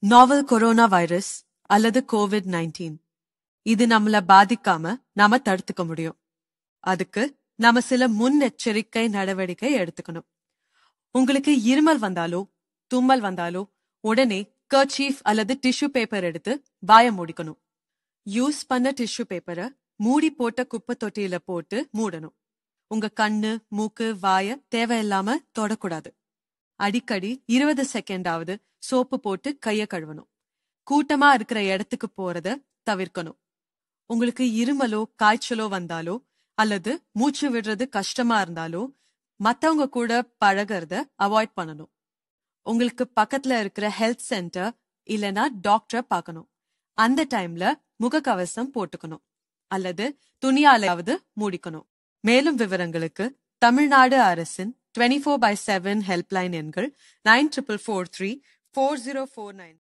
நாவல் corona virus அல்லது COVID nineteen இது நம்மள பாதிக்காம நாம தடுத்துக்க முடியும் அதுக்கு நாம சில முன்னெச்சரிக்கை நடவடிக்கை எடுத்துக்கணும் உங்களுக்கு இருமல் வந்தாலோ தும்மல் வந்தாலோ உடனே கர்ச்சீஃப் அல்லது டிஷ்யூ பேப்பர் எடுத்து வாய மூடிக்கணும் யூஸ் பண்ண டிஷ்யூ பேப்பரை மூடி போட்ட குப்பை தொட்டியில போட்டு மூடணும் உங்க கண்ணு மூக்கு வாய தேவையில்லாம தொடக்கூடாது அடிக்கடி இருபது செகண்டாவது சோப்பு போட்டு கைய கழுவணும் கூட்டமா இருக்கிற இடத்துக்கு போறத தவிர்க்கணும் உங்களுக்கு இருமலோ காய்ச்சலோ வந்தாலோ அல்லது மூச்சு விடுறது கஷ்டமா இருந்தாலோ மத்தவங்க கூட பழகிறத அவாய்ட் பண்ணணும் உங்களுக்கு பக்கத்துல இருக்கிற ஹெல்த் சென்டர் இல்லனா டாக்டரை பார்க்கணும் அந்த டைம்ல முகக்கவசம் போட்டுக்கணும் அல்லது துணியாலாவது மூடிக்கணும் மேலும் விவரங்களுக்கு தமிழ்நாடு அரசின் twenty four by seven helpline எண்கள் nine triple four three four zero four nine